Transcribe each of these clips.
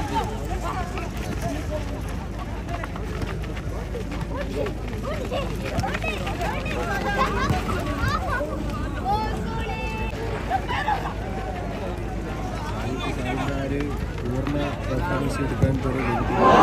ആൾക്കാര് പൂർണ്ണ പെർഫോമൻസ് എടുക്കാൻ തുടങ്ങി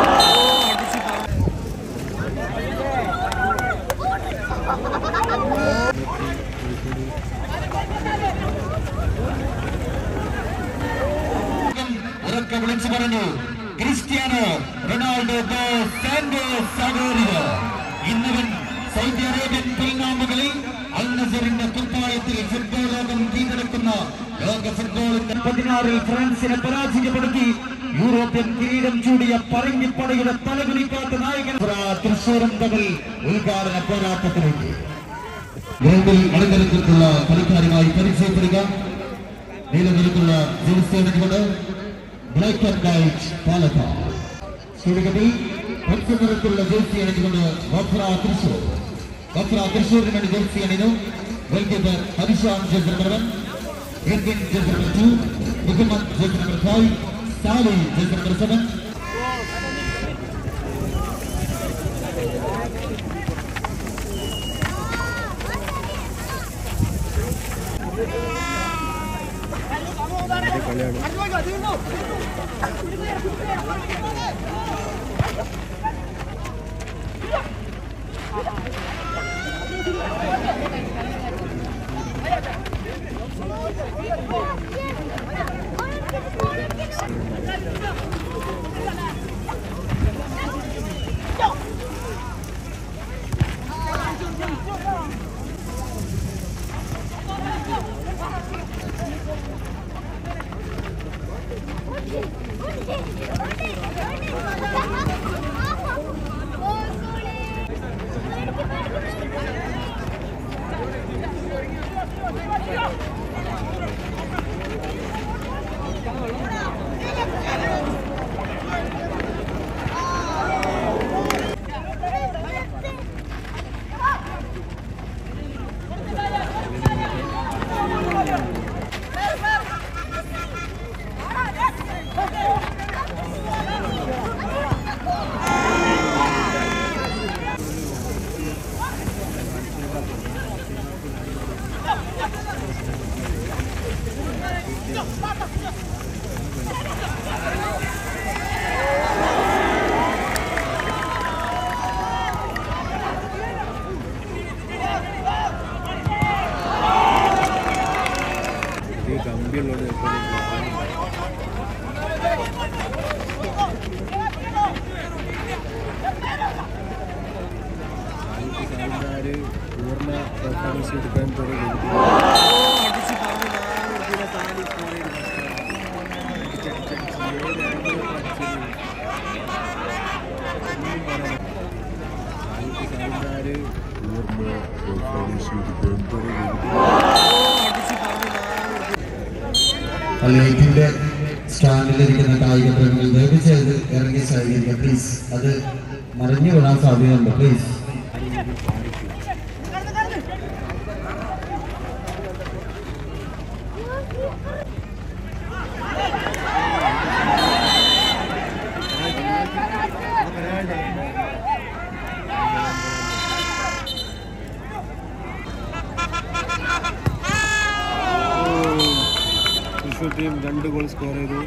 ഉറക്കെ വിളിച്ചു പറഞ്ഞു ക്രിസ്ത്യാനോ റൊണാൾഡോ ദോ സാന്റോസ് സഗോറിയോ ഇന്നവൻ സൗദി അറേബ്യൻ പിൽനാമ്പുകളിൽ അൽ നസറിന്റെ കുപ്പായത്തിൽ ഫുട്ബോൾ ലോകം കീഴടക്കുന്ന ലോക ഫുട്ബോളിന്റെ പതിനാറിൽ ഫ്രാൻസിനെ പരാജയപ്പെടുത്തി യൂറോപ്യൻ കിരീടം ചൂടിയ പറങ്കിപ്പടയുടെ തലകുലിക്കാത്ത നായകൻ തൃശ്ശൂരം തമ്മിൽ ഉദ്ഘാടന പോരാട്ടത്തിലേക്ക് ഗ്രൗണ്ടിൽ അണിനിരത്തിലുള്ള കളിക്കാരുമായി പരിചയപ്പെടുക നീലനിരക്കുള്ള ജേഴ്സി അണിഞ്ഞുകൊണ്ട് ബ്ലാക്ക് ആൻഡ് വൈറ്റ് പാലക്കാട് സൂര്യകത്തിൽ പച്ച നിറത്തിലുള്ള ജേഴ്സി അണിഞ്ഞുകൊണ്ട് വഫ്ര തൃശൂർ വഫ്ര തൃശൂരിന് വേണ്ടി ജേഴ്സി അണിഞ്ഞു ഗോൾകീപ്പർ ഹരിഷാം jersey number one Edwin jersey number two Muhammad jersey number five സാലി ജേഴ്സി നമ്പർ സെവൻ ഈ കമ്പിയുള്ളത് ആൾക്കാര് പൂർണ്ണ പെർഫോമൻസ് എടുക്കാൻ തുടങ്ങി ആൾക്കാര് പൂർണ്ണ പെർഫോമൻസ് എടുക്കാൻ തുടങ്ങി ലൈറ്റിന്റെ സ്റ്റാൻഡിലിരിക്കുന്ന കായിക പ്രേമികൾ ദയവ് ചെയ്ത് ഇറങ്ങി സഹകരിക്കുക പ്ലീസ് അത് മറിഞ്ഞു വീഴാൻ സാധ്യതയുണ്ട് പ്ലീസ് തൃശ്ശൂർ ടീം രണ്ട് ഗോൾ സ്കോർ ചെയ്തു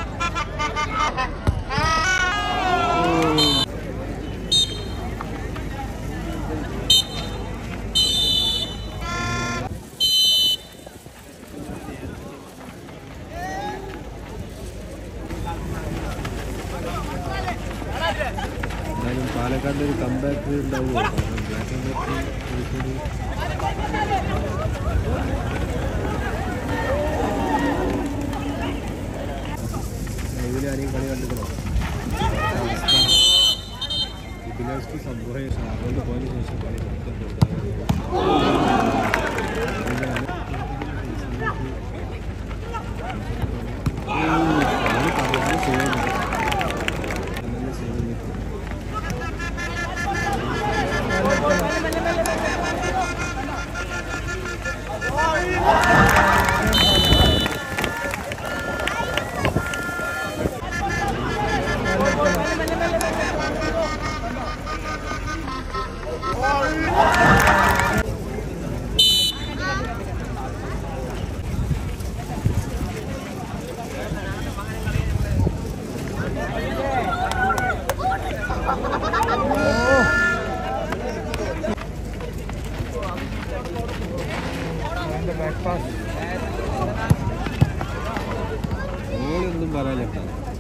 എന്തായാലും പാലക്കാടിൻ്റെ ഒരു കമ്പാക്ക് ഉണ്ടാവുമോ കാരണം ബ്ലാക്ക് ആൻഡ് വൈറ്റ് കോഴിക്കോട് ലൈവിൽ ആരെയും കളി കണ്ടിക്കണോ അവസ്ഥ ഇതിലേക്ക് സംഭവം അതുകൊണ്ട് പോയതിനു ശേഷം കളി ഒന്നും പറയാനില്ല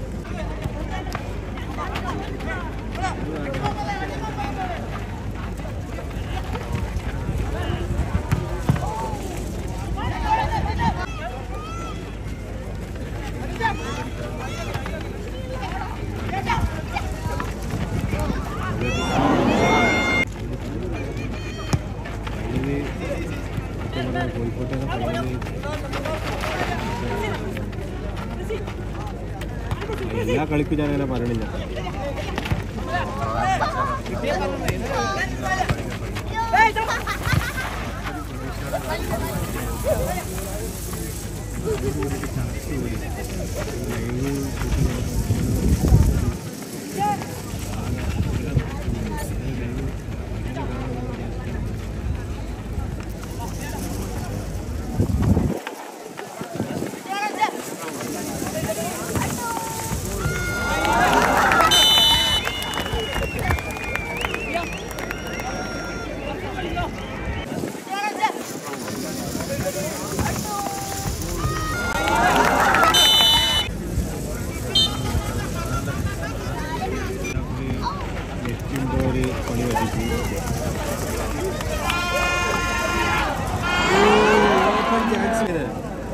ഫൈനല് സത്യം പറഞ്ഞാൽ കോഴിക്കോട്ടെ ഫൈനല് എല്ലാ കളിക്കും ഞാൻ അങ്ങനെ പറയണില്ല നെറ്റിൻ്റെ ഒരു പണി പറ്റിച്ചു ചാൻസ് ചെയ്തത്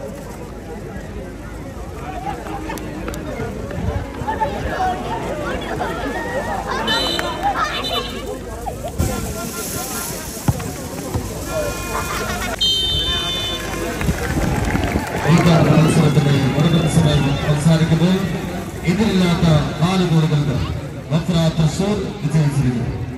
ഈ മത്സരത്തിന്റെ ഒരു മത്സരം അവസാനിക്കുമ്പോൾ ഇതിലില്ലാത്ത നാല് ഗോളുകൾക്ക് വക്ര തൃശൂർ വിജയിച്ചിരിക്കുന്നു